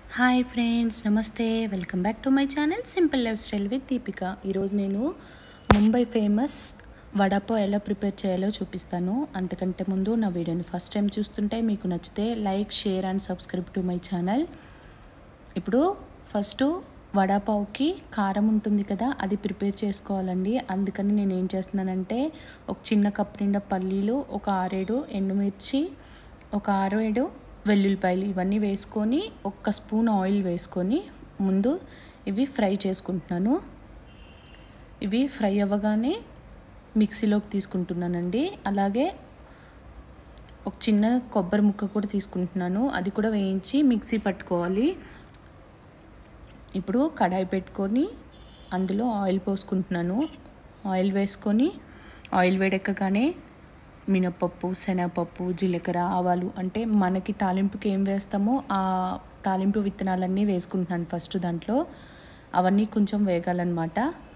hi friends నమస్తే welcome back to my channel simple lifestyle with Deepika ఈరోజు నేను Mumbai famous vada pav ఎలా ప్రిపేర్ చేయాలో చూపిస్తాను అంతకంటే ముందు నా వీడియోని ఫస్ట్ టైం చూస్తుంటే మీకు నచ్చితే like share and subscribe to my channel ఇప్పుడు ఫస్ట్ వడాపావ్కి కారం ఉంటుంది కదా అది ప్రిపేర్ చేసుకోవాలండి అందుకని నేను ఏం చేస్తున్నానంటే ఒక చిన్న కప్ నిండా పల్లీలు ఒక ఆరేడు ఎండుమిర్చి ఒక ఆరు ఏడు వెల్లుల్లిపాయలు ఇవన్నీ వేసుకొని ఒక్క స్పూన్ ఆయిల్ వేసుకొని ముందు ఇవి ఫ్రై చేసుకుంటున్నాను ఇవి ఫ్రై అవ్వగానే మిక్సీలోకి తీసుకుంటున్నానండి అలాగే ఒక చిన్న కొబ్బరి ముక్క కూడా తీసుకుంటున్నాను అది కూడా వేయించి మిక్సీ పట్టుకోవాలి ఇప్పుడు కడాయి పెట్టుకొని అందులో ఆయిల్ పోసుకుంటున్నాను ఆయిల్ వేసుకొని ఆయిల్ వేడెక్కగానే మినపప్పు శనగపప్పు జీలకర్ర ఆవాలు అంటే మనకి తాలింపుకి ఏం వేస్తామో ఆ తాలింపు విత్తనాలన్నీ వేసుకుంటున్నాను ఫస్ట్ దాంట్లో అవన్నీ కొంచెం వేగాలన్నమాట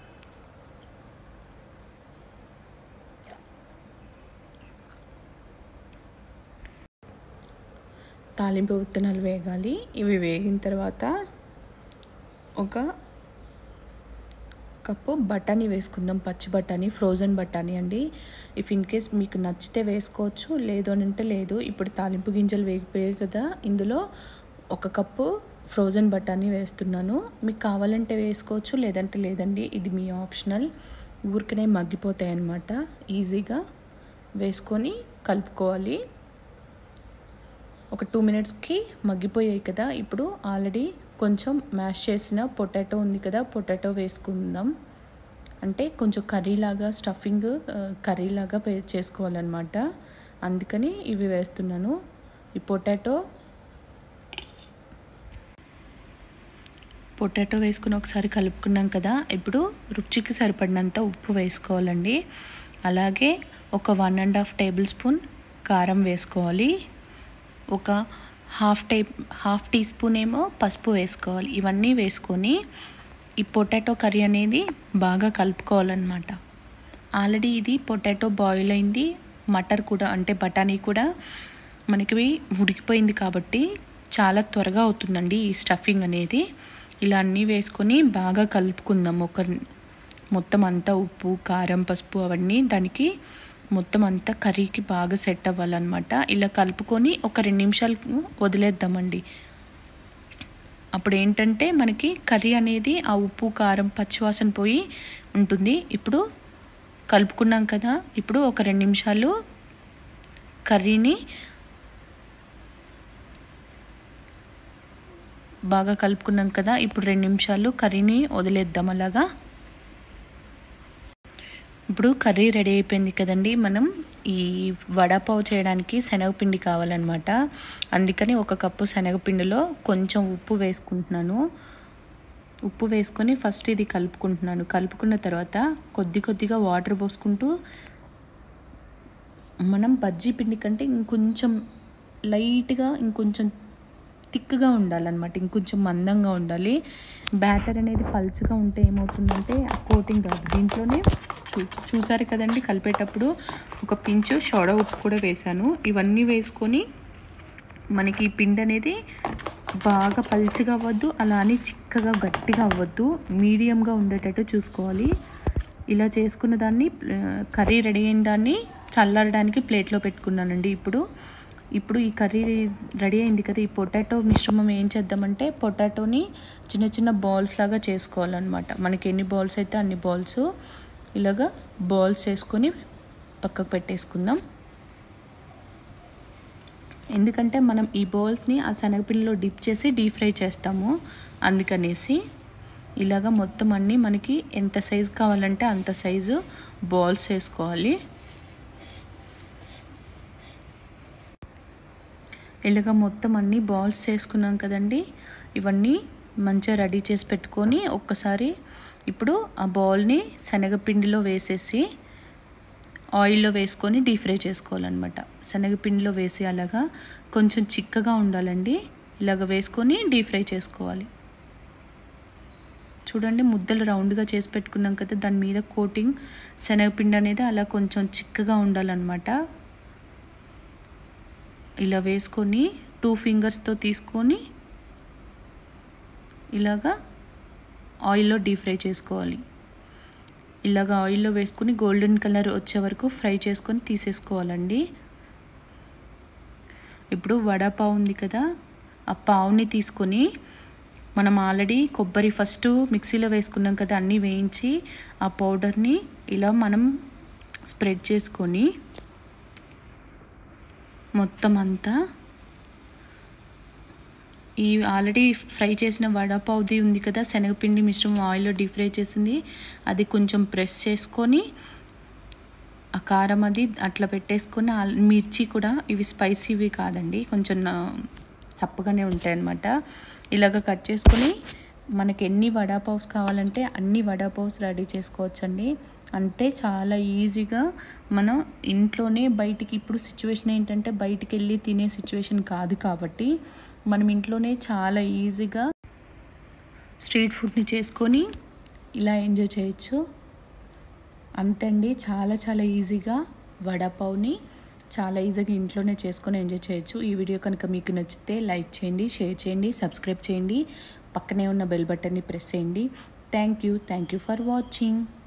తాలింపు విత్తనాలు వేగాలి ఇవి వేగిన తర్వాత ఒక కప్పు బఠానీ వేసుకుందాం పచ్చి బఠానీ ఫ్రోజన్ బఠానీ అండి ఇఫ్ ఇన్ కేస్ మీకు నచ్చితే వేసుకోవచ్చు లేదు అని అంటే లేదు ఇప్పుడు తాలింపు గింజలు వేగిపోయాయి కదా ఇందులో ఒక కప్పు ఫ్రోజన్ బఠానీ వేస్తున్నాను మీకు కావాలంటే వేసుకోవచ్చు లేదంటే లేదండి ఇది మీ ఆప్షనల్ ఊరికనే మగ్గిపోతాయి అన్నమాట ఈజీగా వేసుకొని కలుపుకోవాలి ఒక టూ మినిట్స్కి మగ్గిపోయాయి కదా ఇప్పుడు ఆల్రెడీ కొంచెం మ్యాష్ చేసిన పొటాటో ఉంది కదా పొటాటో వేసుకుందాం అంటే కొంచెం కర్రీలాగా స్టఫింగ్ కర్రీలాగా పే చేసుకోవాలన్నమాట అందుకని ఇవి వేస్తున్నాను ఈ పొటాటో పొటాటో వేసుకుని ఒకసారి కలుపుకున్నాం కదా ఇప్పుడు రుచికి సరిపడినంత ఉప్పు వేసుకోవాలండి అలాగే ఒక one and half tablespoon కారం వేసుకోవాలి ఒక హాఫ్ టే హాఫ్ టీ స్పూన్ ఏమో పసుపు వేసుకోవాలి ఇవన్నీ వేసుకొని ఈ పొటాటో కర్రీ అనేది బాగా కలుపుకోవాలన్నమాట ఆల్రెడీ ఇది పొటాటో బాయిల్ అయింది మటర్ కూడా అంటే బఠానీ కూడా మనకి ఉడికిపోయింది కాబట్టి చాలా త్వరగా అవుతుందండి ఈ స్టఫింగ్ అనేది ఇలా అన్నీ వేసుకొని బాగా కలుపుకుందాం ఒక మొత్తం అంతా ఉప్పు కారం పసుపు అవన్నీ దానికి మొత్తం అంతా కర్రీకి బాగా సెట్ అవ్వాలన్నమాట ఇలా కలుపుకొని ఒక రెండు నిమిషాలు వదిలేద్దామండి అప్పుడు ఏంటంటే మనకి కర్రీ అనేది ఆ ఉప్పు కారం పచ్చివాసన పోయి ఉంటుంది ఇప్పుడు కలుపుకున్నాం కదా ఇప్పుడు ఒక రెండు నిమిషాలు కర్రీని బాగా కలుపుకున్నాం కదా ఇప్పుడు రెండు నిమిషాలు కర్రీని వదిలేద్దాం అలాగా ఇప్పుడు కర్రీ రెడీ అయిపోయింది కదండి మనం ఈ వడాపావ్ చేయడానికి శనగపిండి కావాలన్నమాట అందుకని ఒక కప్పు శనగపిండిలో కొంచెం ఉప్పు వేసుకుంటున్నాను ఉప్పు వేసుకొని ఫస్ట్ ఇది కలుపుకుంటున్నాను కలుపుకున్న తర్వాత కొద్ది కొద్దిగా వాటర్ పోసుకుంటూ మనం బజ్జీ పిండి కంటే ఇంకొంచెం లైట్గా ఇంకొంచెం థిక్గా ఉండాలన్నమాట ఇంకొంచెం మందంగా ఉండాలి బ్యాటర్ అనేది పల్చగా ఉంటే ఏమవుతుందంటే ఆ కోటింగ్ రాదు దీంట్లోనే చూ చూసారు కదండి కలిపేటప్పుడు ఒక పించు సోడా ఉప్పు కూడా వేశాను ఇవన్నీ వేసుకొని మనకి ఈ పిండి అనేది బాగా పల్చగా అవ్వద్దు అలా అని చిక్కగా గట్టిగా అవ్వద్దు మీడియంగా ఉండేటట్టు చూసుకోవాలి ఇలా చేసుకున్న దాన్ని కర్రీ రెడీ అయిన దాన్ని చల్లారడానికి ప్లేట్లో పెట్టుకున్నానండి ఇప్పుడు ఇప్పుడు ఈ కర్రీ రెడీ అయింది కదా ఈ పొటాటో మిశ్రమం ఏం చేద్దామంటే పొటాటోని చిన్న చిన్న బాల్స్ లాగా చేసుకోవాలన్నమాట మనకి ఎన్ని బాల్స్ అయితే అన్ని బాల్స్ ఇలాగా బాల్స్ వేసుకొని పక్కకు పెట్టేసుకుందాం ఎందుకంటే మనం ఈ బౌల్స్ని ఆ శనగపిండిలో డిప్ చేసి డీప్ ఫ్రై చేస్తాము అందుకనేసి ఇలాగ మొత్తం అన్నీ మనకి ఎంత సైజు కావాలంటే అంత సైజు బాల్స్ వేసుకోవాలి ఇలాగ మొత్తం అన్ని బాల్స్ చేసుకున్నాం కదండి ఇవన్నీ మంచిగా రెడీ చేసి పెట్టుకొని ఒక్కసారి ఇప్పుడు ఆ బాల్ని శనగపిండిలో వేసేసి ఆయిల్లో వేసుకొని డీప్ ఫ్రై చేసుకోవాలన్నమాట శనగపిండిలో వేసి అలాగా కొంచెం చిక్కగా ఉండాలండి ఇలాగ వేసుకొని డీప్ ఫ్రై చేసుకోవాలి చూడండి ముద్దలు రౌండ్గా చేసి పెట్టుకున్నాం కదా దాని మీద కోటింగ్ శనగపిండి అనేది అలా కొంచెం చిక్కగా ఉండాలన్నమాట ఇలా వేసుకొని టూ ఫింగర్స్తో తీసుకొని ఇలాగా ఆయిల్లో డీప్ ఫ్రై చేసుకోవాలి ఇలాగ ఆయిల్లో వేసుకుని గోల్డెన్ కలర్ వచ్చే వరకు ఫ్రై చేసుకొని తీసేసుకోవాలండి ఇప్పుడు వడాపావు ఉంది కదా ఆ పావుని తీసుకొని మనం ఆల్రెడీ కొబ్బరి ఫస్ట్ మిక్సీలో వేసుకున్నాం కదా అన్నీ వేయించి ఆ పౌడర్ని ఇలా మనం స్ప్రెడ్ చేసుకొని మొత్తం అంతా ఈ ఆల్రెడీ ఫ్రై చేసిన వడాపావుది ఉంది కదా శనగపిండి మిశ్రమం ఆయిల్లో డీప్ ఫ్రై చేసింది అది కొంచెం ప్రెస్ చేసుకొని ఆ కారం అది అట్లా పెట్టేసుకొని ఆల్- మిర్చి కూడా ఇవి స్పైసీవి కాదండి కొంచెం ఆ, చప్పగానే ఉంటాయి అన్నమాట ఇలాగ కట్ చేసుకొని మనకి ఎన్ని వడాపావ్స్ కావాలంటే అన్ని వడాపావ్స్ రెడీ చేసుకోవచ్చండి అంతే చాలా ఈజీగా మనం ఇంట్లోనే బయటికి ఇప్పుడు సిచ్యువేషన్ ఏంటంటే బయటికి వెళ్ళి తినే సిచ్యువేషన్ కాదు కాబట్టి మనం ఇంట్లోనే చాలా ఈజీగా స్ట్రీట్ ఫుడ్ని చేసుకొని ఇలా ఎంజాయ్ చేయొచ్చు అంతండి చాలా చాలా ఈజీగా వడాపావ్ని చాలా ఈజీగా ఇంట్లోనే చేసుకొని ఎంజాయ్ చేయొచ్చు ఈ వీడియో కనుక మీకు నచ్చితే లైక్ చేయండి షేర్ చేయండి సబ్స్క్రైబ్ చేయండి పక్కనే ఉన్న బెల్ బటన్ని ప్రెస్ చేయండి thank you thank you for watching